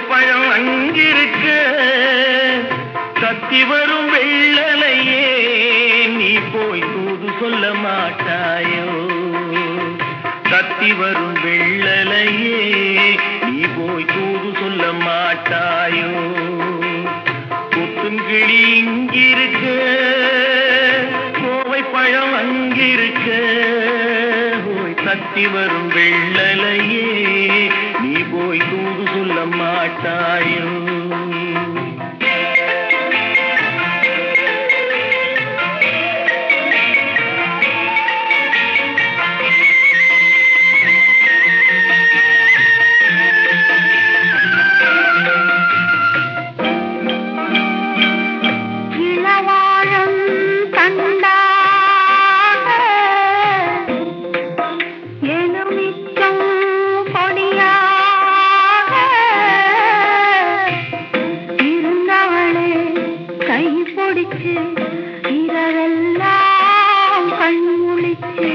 பழம் அங்கிருக்க கத்தி வரும் வெள்ளலையே நீ போய் தூது சொல்ல மாட்டாயோ கத்தி வரும் வெள்ளலையே நீ போய் தூது சொல்ல மாட்டாயோ கொத்தும் கிளி இங்கிருக்க கோவை பழம் அங்கிருக்க போய் கத்தி வரும் வெள்ளலையே நீ போய் தூது சொல்ல மாட்டாயோ இளவாழம் தண்டாக எலுமிச்சம் பொடியாக இருந்தவளே கை பிடிச்சு இரவெல்லாம் கண் முழிச்சு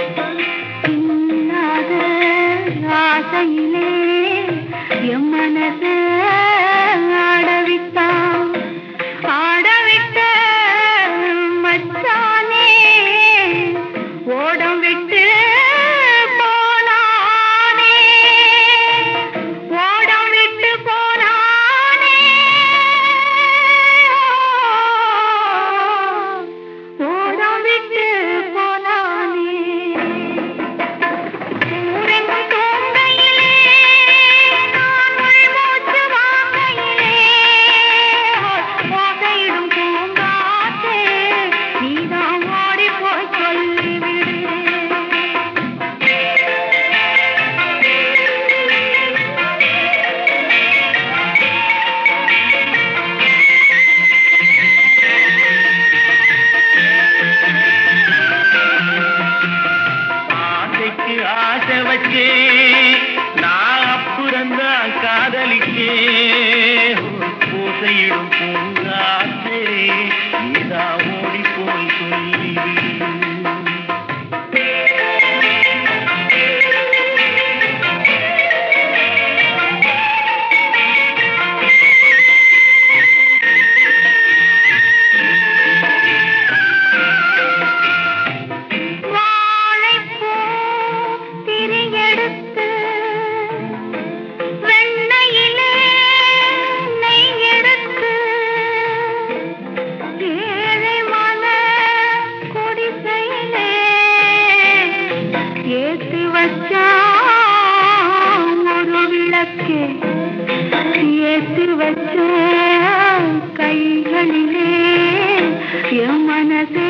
இல்லாத ஆசையிலே என் மனதை ஆடவிட்டான் ஆடவிட்ட மச்சானே ஓடம் விட்டு போனானே ஓடம் விட்டு போனானே ஓடம் விட்டு போனானே ஊரெங்கும் தூங்கையிலே, நான் உள்மூச்சு வாங்கையிலே, ஓசையிடும் பூங்காற்றே, நீதான் ஓடிப் போய் சொல்லிவிடு. ஆசைக்கு ஆசை வச்சே நான் அப்புறந்தான் காதலிக்கே பூசையிடும் பூங்காற்றே நீதா ஓடி போய் சொல்லிவிடு வாழைப்பூ திரியெடுத்து, வெண்ணையிலே நெய் எடுத்து, ஏழை மன குடிசையிலே ஏத்தி வச்சான் ஒரு விளக்கே ஏத்தி வச்ச கைகளிலே என் மனசே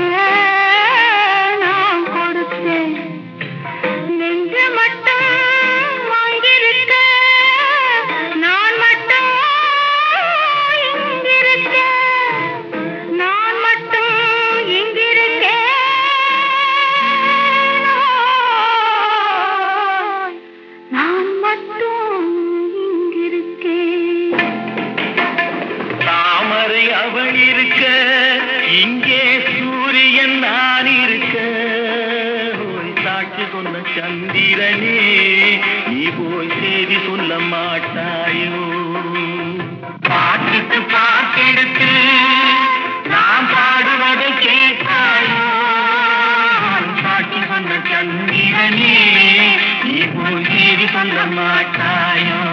நான் கொடுத்தேன் நெஞ்சு மட்டும் வாங்கியிருக்க நான் மட்டும் இங்கிருக்க நான் மட்டும் இங்கிருக்கேன் நான் மட்டும் இங்கிருக்கேன் தாமரை அவள் இருக்க இங்கே சூரியன் நான் இருக்க ஓய் சாட்சி சொன்ன சந்திரனே நீ போய் செய்தி சொல்ல மாட்டாயோ பாட்டுக்கு பாட்டெடுத்து நாம் பாடுவதை கேட்டாயோ சாட்சி சொன்ன சந்திரனே நீ போய் செய்தி சொல்ல மாட்டாயோ